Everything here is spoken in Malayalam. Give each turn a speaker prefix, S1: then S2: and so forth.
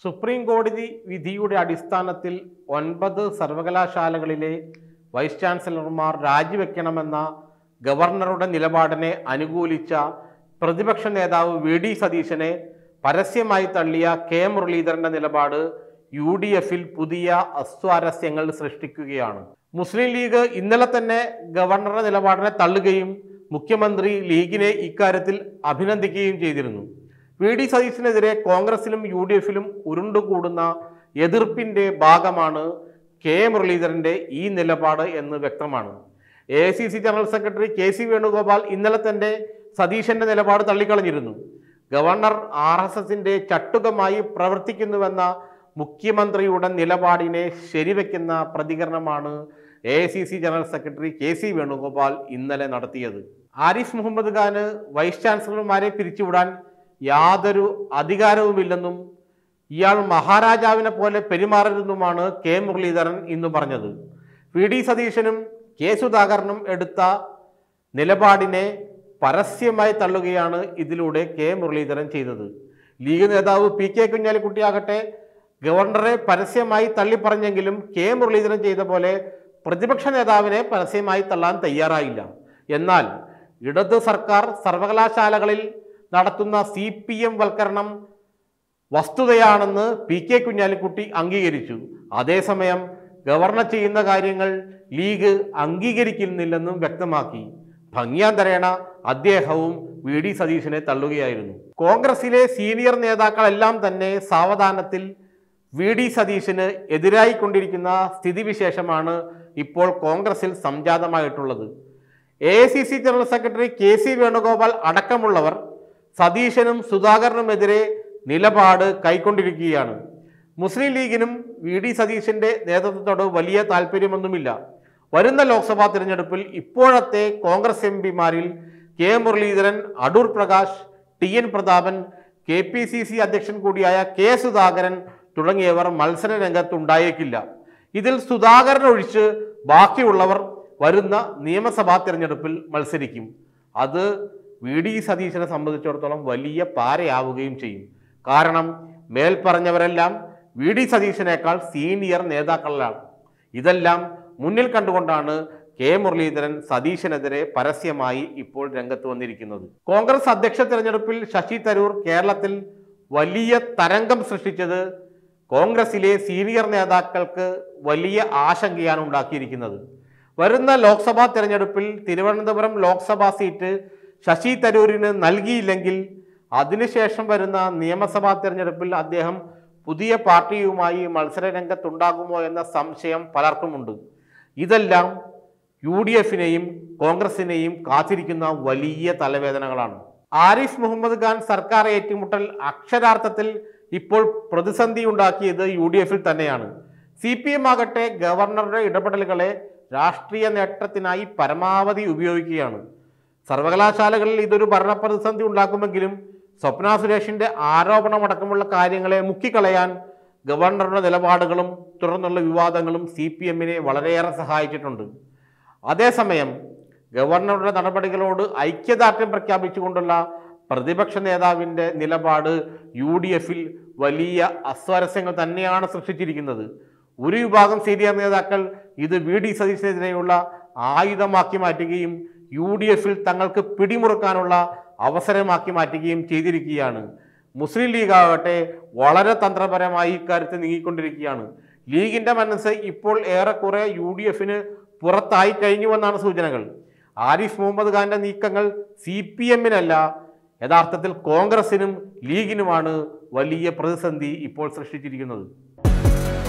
S1: സുപ്രീം കോടതി വിധിയുടെ അടിസ്ഥാനത്തിൽ ഒൻപത് സർവകലാശാലകളിലെ വൈസ് ചാൻസലർമാർ രാജിവെക്കണമെന്ന ഗവർണറുടെ നിലപാടിനെ അനുകൂലിച്ച പ്രതിപക്ഷ നേതാവ് വി ഡി സതീശനെ പരസ്യമായി തള്ളിയ കെ മുരളീധരന്റെ നിലപാട് യു ഡി എഫിൽ പുതിയ അസ്വാരസ്യങ്ങൾ സൃഷ്ടിക്കുകയാണ് മുസ്ലിം ലീഗ് ഇന്നലെ തന്നെ ഗവർണറുടെ നിലപാടിനെ തള്ളുകയും മുഖ്യമന്ത്രി ലീഗിനെ ഇക്കാര്യത്തിൽ അഭിനന്ദിക്കുകയും ചെയ്തിരുന്നു വി ഡി സതീശനെതിരെ കോൺഗ്രസിലും യു ഡി എഫിലും ഉരുണ്ടുകൂടുന്ന എതിർപ്പിന്റെ ഭാഗമാണ് കെ മുരളീധരന്റെ ഈ നിലപാട് എന്ന് വ്യക്തമാണ് A C C general secretary K C Venugopal ഇന്നലെ തന്നെ സതീശന്റെ നിലപാട് തള്ളിക്കളഞ്ഞിരുന്നു ഗവർണർ ആർ എസ് എസിന്റെ ചട്ടുകമായി പ്രവർത്തിക്കുന്നുവെന്ന മുഖ്യമന്ത്രിയുടെ നിലപാടിനെ ശരിവെക്കുന്ന പ്രതികരണമാണ് A C C general secretary K C Venugopal ഇന്നലെ നടത്തിയത് ആരിഫ് മുഹമ്മദ് ഖാന് വൈസ് ചാൻസലർമാരെ പിരിച്ചുവിടാൻ യാതൊരു അധികാരവുമില്ലെന്നും ഇയാൾ മഹാരാജാവിനെ പോലെ പെരുമാറരുതെന്നുമാണ് കെ മുരളീധരൻ ഇന്ന് പറഞ്ഞത് വി ഡി സതീശനും കെ സുധാകരനും എടുത്ത നിലപാടിനെ പരസ്യമായി തള്ളുകയാണ് ഇതിലൂടെ കെ മുരളീധരൻ ചെയ്തത് ലീഗ് നേതാവ് പി കെ കുഞ്ഞാലിക്കുട്ടിയാകട്ടെ ഗവർണറെ പരസ്യമായി തള്ളിപ്പറഞ്ഞെങ്കിലും കെ മുരളീധരൻ ചെയ്ത പോലെ പ്രതിപക്ഷ നേതാവിനെ പരസ്യമായി തള്ളാൻ തയ്യാറായില്ല എന്നാൽ ഇടത് സർക്കാർ സർവകലാശാലകളിൽ നടത്തുന്ന സി പി എം വൽക്കരണം വസ്തുതയാണെന്ന് പി കെ കുഞ്ഞാലിക്കുട്ടി അംഗീകരിച്ചു അതേസമയം ഗവർണർ ചെയ്യുന്ന കാര്യങ്ങൾ ലീഗ് അംഗീകരിക്കുന്നില്ലെന്നും വ്യക്തമാക്കി ഭംഗ്യാന്തരേണ അദ്ദേഹവും വി ഡി സതീശനെ തള്ളുകയായിരുന്നു കോൺഗ്രസിലെ സീനിയർ നേതാക്കളെല്ലാം തന്നെ സാവധാനത്തിൽ വി ഡി സതീശന് എതിരായിക്കൊണ്ടിരിക്കുന്ന സ്ഥിതിവിശേഷമാണ് ഇപ്പോൾ കോൺഗ്രസിൽ സംജാതമായിട്ടുള്ളത് A C C general secretary K C Venugopal അടക്കമുള്ളവർ സതീശനും സുധാകരനുമെതിരെ നിലപാട് കൈക്കൊണ്ടിരിക്കുകയാണ് മുസ്ലിം ലീഗിനും വി ഡി സതീശന്റെ നേതൃത്വത്തോട് വലിയ താല്പര്യമൊന്നുമില്ല വരുന്ന ലോക്സഭാ തിരഞ്ഞെടുപ്പിൽ ഇപ്പോഴത്തെ കോൺഗ്രസ് എം പിമാരിൽ K Muraleedharan Adoor Prakash T N Prathapan K P C C അധ്യക്ഷൻ കൂടിയായ കെ സുധാകരൻ തുടങ്ങിയവർ മത്സര രംഗത്തുണ്ടായേക്കില്ല ഇതിൽ സുധാകരൻ ഒഴിച്ച് ബാക്കിയുള്ളവർ വരുന്ന നിയമസഭാ തിരഞ്ഞെടുപ്പിൽ മത്സരിക്കും അത് വി ഡി സതീശനെ സംബന്ധിച്ചിടത്തോളം വലിയ പാരയാവുകയും ചെയ്യും കാരണം മേൽപ്പറഞ്ഞവരെല്ലാം വി ഡി സതീശനേക്കാൾ സീനിയർ നേതാക്കളാണ് ഇതെല്ലാം മുന്നിൽ കണ്ടുകൊണ്ടാണ് കെ മുരളീധരൻ സതീശനെതിരെ പരസ്യമായി ഇപ്പോൾ രംഗത്ത് വന്നിരിക്കുന്നത് കോൺഗ്രസ് അധ്യക്ഷ തെരഞ്ഞെടുപ്പിൽ ശശി തരൂർ കേരളത്തിൽ വലിയ തരംഗം സൃഷ്ടിച്ചത് കോൺഗ്രസിലെ സീനിയർ നേതാക്കൾക്ക് വലിയ ആശങ്കയാണ് ഉണ്ടാക്കിയിരിക്കുന്നത് വരുന്ന ലോക്സഭാ തെരഞ്ഞെടുപ്പിൽ തിരുവനന്തപുരം ലോക്സഭാ സീറ്റ് ശശി തരൂരിന് നൽകിയില്ലെങ്കിൽ അതിനുശേഷം വരുന്ന നിയമസഭാ തെരഞ്ഞെടുപ്പിൽ അദ്ദേഹം പുതിയ പാർട്ടിയുമായി മത്സര രംഗത്തുണ്ടാകുമോ എന്ന സംശയം പലർക്കുമുണ്ട് ഇതെല്ലാം യു ഡി എഫിനെയും കോൺഗ്രസിനെയും കാത്തിരിക്കുന്ന വലിയ തലവേദനകളാണ് ആരിഫ് മുഹമ്മദ് ഖാൻ സർക്കാർ ഏറ്റുമുട്ടൽ അക്ഷരാർത്ഥത്തിൽ ഇപ്പോൾ പ്രതിസന്ധി ഉണ്ടാക്കിയത് യു ഡി എഫിൽ തന്നെയാണ് സി പി എം ആകട്ടെ ഗവർണറുടെ ഇടപെടലുകളെ രാഷ്ട്രീയ നേട്ടത്തിനായി പരമാവധി ഉപയോഗിക്കുകയാണ് സർവകലാശാലകളിൽ ഇതൊരു ഭരണപ്രതിസന്ധി ഉണ്ടാക്കുമെങ്കിലും സ്വപ്ന സുരേഷിന്റെ ആരോപണമടക്കമുള്ള കാര്യങ്ങളെ മുക്കിക്കളയാൻ ഗവർണറുടെ നിലപാടുകളും തുടർന്നുള്ള വിവാദങ്ങളും സി പി എമ്മിനെ വളരെയേറെ സഹായിച്ചിട്ടുണ്ട് അതേസമയം ഗവർണറുടെ നടപടികളോട് ഐക്യദാർഢ്യം പ്രഖ്യാപിച്ചുകൊണ്ടുള്ള പ്രതിപക്ഷ നേതാവിൻ്റെ നിലപാട് യു ഡി എഫിൽ വലിയ അസ്വാരസ്യങ്ങൾ തന്നെയാണ് സൃഷ്ടിച്ചിരിക്കുന്നത് ഒരു വിഭാഗം സീനിയർ നേതാക്കൾ ഇത് വി ഡി സതീശനെതിരെയുള്ള ആയുധമാക്കി മാറ്റുകയും യു ഡി എഫിൽ തങ്ങൾക്ക് പിടിമുറുക്കാനുള്ള അവസരമാക്കി മാറ്റുകയും ചെയ്തിരിക്കുകയാണ് മുസ്ലിം ലീഗ് ആകട്ടെ വളരെ തന്ത്രപരമായി ഇക്കാര്യത്തിൽ നീങ്ങിക്കൊണ്ടിരിക്കുകയാണ് ലീഗിന്റെ മനസ്സ് ഇപ്പോൾ ഏറെക്കുറെ യു ഡി എഫിന് പുറത്തായി കഴിഞ്ഞുവെന്നാണ് സൂചനകൾ ആരിഫ് മുഹമ്മദ് ഖാന്റെ നീക്കങ്ങൾ സി പി എമ്മിനല്ല യഥാർത്ഥത്തിൽ കോൺഗ്രസിനും ലീഗിനുമാണ് വലിയ പ്രതിസന്ധി ഇപ്പോൾ സൃഷ്ടിച്ചിരിക്കുന്നത്